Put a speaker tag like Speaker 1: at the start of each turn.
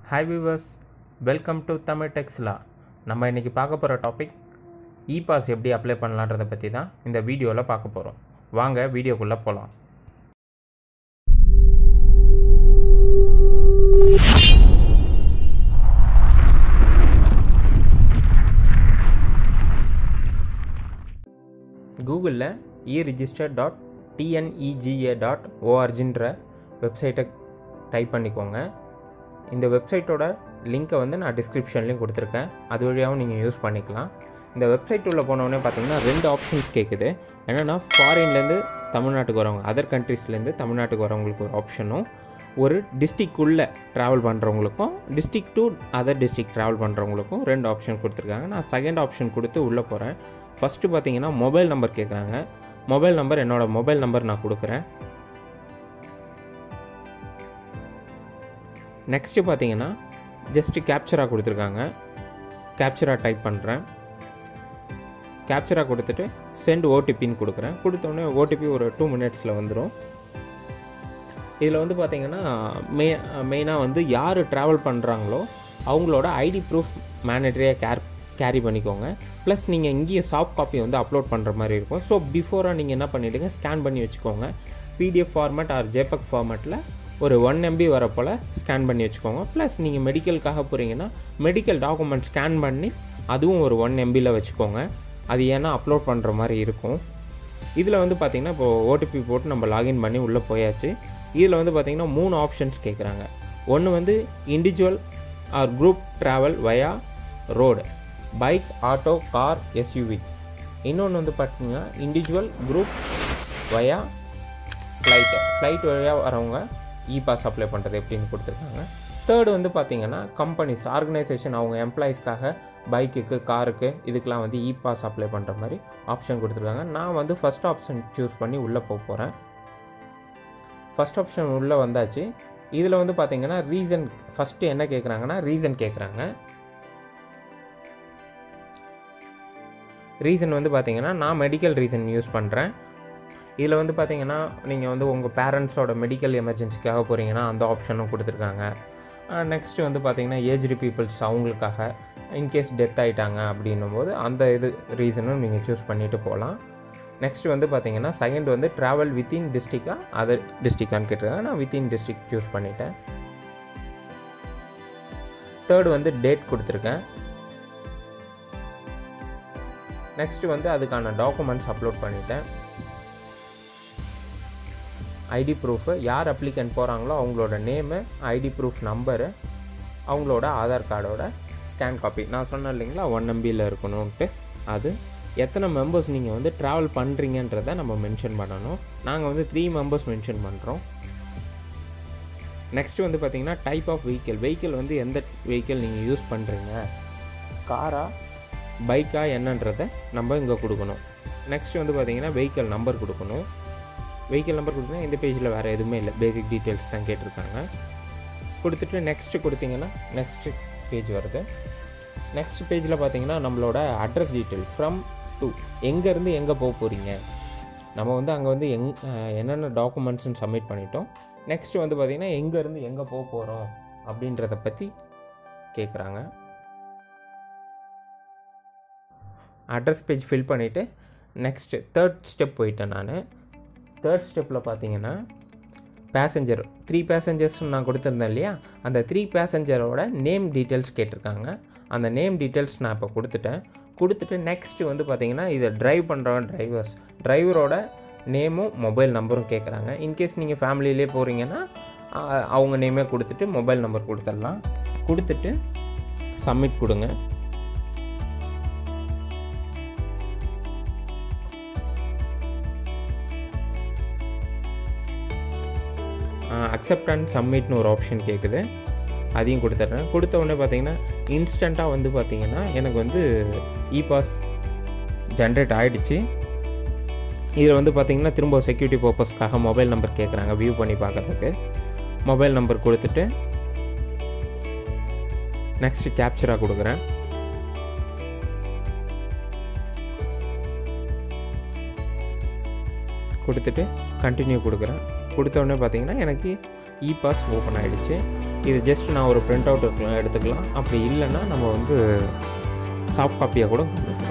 Speaker 1: hi viewers welcome to Tamil டெக்ஸ்லா நம்ம இன்றைக்கி பார்க்க போகிற டாபிக் இ பாஸ் எப்படி அப்ளை பண்ணலான்றதை பற்றி தான் இந்த வீடியோவில் பார்க்க போகிறோம் வாங்க வீடியோக்குள்ளே போகலாம் கூகுளில் e register dot TNEGA dot ஓஆர்ஜின்ற வெப்சைட்டை டைப் பண்ணிக்கோங்க இந்த வெப்சைட்டோட லிங்க்கை வந்து நான் டிஸ்கிரிப்ஷன்லேயும் கொடுத்துருக்கேன் அது வழியாகவும் நீங்கள் யூஸ் பண்ணிக்கலாம் இந்த வெப்சைட் உள்ள போனோடனே பார்த்தீங்கன்னா ரெண்டு ஆப்ஷன்ஸ் கேட்குது என்னென்னா ஃபாரின்லேருந்து தமிழ்நாட்டுக்கு வரவங்க அதர் கண்ட்ரீஸ்லேருந்து தமிழ்நாட்டுக்கு வரவங்களுக்கு ஒரு ஆப்ஷனும் ஒரு டிஸ்ட்ரிக்குள்ளே ட்ராவல் பண்ணுறவங்களுக்கும் district to other district travel பண்ணுறவங்களுக்கும் ரெண்டு ஆப்ஷன் கொடுத்துருக்காங்க நான் செகண்ட் ஆப்ஷன் கொடுத்து உள்ளே போகிறேன் ஃபஸ்ட்டு பார்த்தீங்கன்னா மொபைல் நம்பர் கேட்குறாங்க மொபைல் நம்பர் என்னோடய மொபைல் நம்பர் நான் கொடுக்குறேன் நெக்ஸ்ட்டு பார்த்தீங்கன்னா ஜஸ்ட்டு கேப்சராக கொடுத்துருக்காங்க கேப்சராக டைப் பண்ணுறேன் கேப்சராக கொடுத்துட்டு சென்ட் ஓடிபின்னு கொடுக்குறேன் கொடுத்தோடனே ஓடிபி ஒரு டூ மினிட்ஸில் வந்துடும் இதில் வந்து பார்த்தீங்கன்னா மெ மெயினாக வந்து யார் ட்ராவல் பண்ணுறாங்களோ அவங்களோட ஐடி ப்ரூஃப் மேனேட்டரியாக கேர் கேரி பண்ணிக்கோங்க ப்ளஸ் நீங்கள் இங்கேயே சாஃப்ட் காப்பி வந்து அப்லோட் பண்ணுற மாதிரி இருக்கும் ஸோ பிஃபோராக நீங்கள் என்ன பண்ணிவிடுங்க ஸ்கேன் பண்ணி வச்சுக்கோங்க பிடிஎஃப் ஃபார்மேட் ஆர் ஜேபக் ஃபார்மேட்டில் ஒரு ஒன் எம்பி வர போல் ஸ்கேன் பண்ணி வச்சுக்கோங்க ப்ளஸ் நீங்கள் மெடிக்கலுக்காக போகிறீங்கன்னா மெடிக்கல் டாக்குமெண்ட் ஸ்கேன் பண்ணி அதுவும் ஒரு ஒன் எம்பியில் வச்சுக்கோங்க அது ஏன்னா அப்லோட் பண்ணுற மாதிரி இருக்கும் இதில் வந்து பார்த்திங்கன்னா இப்போது ஓடிபி போட்டு நம்ம லாகின் பண்ணி உள்ளே போயாச்சு இதில் வந்து பார்த்திங்கன்னா மூணு ஆப்ஷன்ஸ் கேட்குறாங்க ஒன்று வந்து individual or group travel via road bike auto car SUV இன்னொன்று வந்து பார்த்திங்கன்னா individual group via flight flight வழியாக வரவங்க இ பாஸ் அப்ளை பண்ணுறது எப்படின்னு கொடுத்துருக்காங்க தேர்டு வந்து பார்த்திங்கன்னா கம்பெனிஸ் ஆர்கனைசேஷன் அவங்க எம்ப்ளாயீஸ்க்காக பைக்குக்கு காருக்கு இதுக்கெலாம் வந்து இ பாஸ் அப்ளை பண்ணுற மாதிரி ஆப்ஷன் கொடுத்துருக்காங்க நான் வந்து ஃபஸ்ட் ஆப்ஷன் சூஸ் பண்ணி உள்ளே போக போகிறேன் ஃபஸ்ட் ஆப்ஷன் உள்ளே வந்தாச்சு இதில் வந்து பார்த்திங்கன்னா ரீசன் ஃபஸ்ட்டு என்ன கேட்குறாங்கன்னா ரீசன் கேட்குறாங்க ரீசன் வந்து பார்த்திங்கன்னா நான் மெடிக்கல் ரீசன் யூஸ் பண்ணுறேன் இதில் வந்து பார்த்தீங்கன்னா நீங்கள் வந்து உங்கள் பேரண்ட்ஸோட மெடிக்கல் எமர்ஜென்சிக்காக போகிறீங்கன்னா அந்த ஆப்ஷனும் கொடுத்துருக்காங்க நெக்ஸ்ட்டு வந்து பார்த்தீங்கன்னா ஏஜ்டு பீப்புள்ஸ் அவங்களுக்காக இன்கேஸ் டெத் ஆகிட்டாங்க அப்படின்னும் போது அந்த இது ரீசனும் நீங்கள் சூஸ் பண்ணிவிட்டு போகலாம் நெக்ஸ்ட் வந்து பார்த்தீங்கன்னா செகண்ட் வந்து ட்ராவல் வித்தின் டிஸ்ட்ரிக்டாக அதர் டிஸ்ட்ரிக்டான்னு கேட்டிருக்காங்க நான் வித்தின் டிஸ்ட்ரிக் சூஸ் பண்ணிட்டேன் தேர்டு வந்து டேட் கொடுத்துருக்கேன் நெக்ஸ்ட் வந்து அதுக்கான டாக்குமெண்ட்ஸ் அப்லோட் பண்ணிட்டேன் ஐடி ப்ரூஃபு யார் அப்ளிகண்ட் போகிறாங்களோ அவங்களோட நேமு ஐடி ப்ரூஃப் நம்பரு அவங்களோட ஆதார் கார்டோட ஸ்கேன் காப்பி நான் சொன்னேன் இல்லைங்களா ஒன் எம்பியில் இருக்கணும்ன்ட்டு அது எத்தனை மெம்பர்ஸ் நீங்கள் வந்து ட்ராவல் பண்ணுறீங்கன்றதை நம்ம மென்ஷன் பண்ணணும் நாங்கள் வந்து த்ரீ மெம்பர்ஸ் மென்ஷன் பண்ணுறோம் நெக்ஸ்ட்டு வந்து பார்த்திங்கன்னா டைப் ஆஃப் வெஹிக்கிள் வெஹிக்கிள் வந்து எந்த வெஹிக்கிள் நீங்கள் யூஸ் பண்ணுறீங்க காரா பைக்கா என்னன்றதை நம்ம இங்கே கொடுக்கணும் நெக்ஸ்ட் வந்து பார்த்திங்கன்னா வெஹிக்கிள் நம்பர் கொடுக்கணும் வெஹிக்கிள் நம்பர் கொடுத்தீங்கன்னா இந்த பேஜில் வேறு எதுவுமே இல்லை பேசிக் டீட்டெயில்ஸ் தான் கேட்டிருக்காங்க கொடுத்துட்டு நெக்ஸ்ட்டு கொடுத்தீங்கன்னா நெக்ஸ்ட்டு பேஜ் வருது நெக்ஸ்ட் பேஜில் பார்த்தீங்கன்னா நம்மளோட அட்ரஸ் டீட்டெயில் ஃப்ரம் டு எங்கேருந்து எங்கே போக போகிறீங்க நம்ம வந்து அங்கே வந்து எங் என்னென்ன டாக்குமெண்ட்ஸ்னு சப்மிட் பண்ணிட்டோம் நெக்ஸ்ட் வந்து பார்த்திங்கன்னா எங்கேருந்து எங்கே போக போகிறோம் அப்படின்றத பற்றி கேட்குறாங்க அட்ரஸ் பேஜ் ஃபில் பண்ணிவிட்டு நெக்ஸ்ட்டு தேர்ட் ஸ்டெப் போயிட்டேன் நான் தேர்ட் ஸ்டெப்பில் பார்த்தீங்கன்னா பேசஞ்சர் த்ரீ பேசஞ்சர்ஸ் நான் கொடுத்துருந்தேன் இல்லையா அந்த த்ரீ பேசஞ்சரோட நேம் டீட்டெயில்ஸ் கேட்டிருக்காங்க அந்த நேம் டீட்டெயில்ஸ் நான் இப்போ கொடுத்துட்டேன் கொடுத்துட்டு நெக்ஸ்ட்டு வந்து பார்த்தீங்கன்னா இதை ட்ரைவ் பண்ணுறவங்க டிரைவர்ஸ் டிரைவரோட நேமும் மொபைல் நம்பரும் கேட்குறாங்க இன்கேஸ் நீங்கள் ஃபேமிலியிலே போகிறீங்கன்னா அவங்க நேமே கொடுத்துட்டு மொபைல் நம்பர் கொடுத்துடலாம் கொடுத்துட்டு சப்மிட் கொடுங்க அக்செப்ட் அண்ட் சப்மிட்னு ஒரு ஆப்ஷன் கேட்குது அதையும் கொடுத்துட்றேன் கொடுத்த உடனே பார்த்தீங்கன்னா இன்ஸ்டண்ட்டாக வந்து பார்த்தீங்கன்னா எனக்கு வந்து இ பாஸ் ஜென்ரேட் ஆகிடுச்சு இதில் வந்து பார்த்திங்கன்னா திரும்ப செக்யூரிட்டி பர்பஸ்க்காக மொபைல் நம்பர் கேட்குறாங்க வியூ பண்ணி பார்க்குறதுக்கு மொபைல் நம்பர் கொடுத்துட்டு நெக்ஸ்ட்டு கேப்சராக கொடுக்குறேன் கொடுத்துட்டு கண்டினியூ கொடுக்குறேன் கொடுத்த உடனே பார்த்தீங்கன்னா எனக்கு இ பாஸ் ஓப்பன் ஆகிடுச்சு இது ஜஸ்ட் நான் ஒரு பிரிண்ட் அவுட் எடுத்துக்கலாம் அப்படி இல்லைன்னா நம்ம வந்து சாஃப்ட் காப்பியாக கூட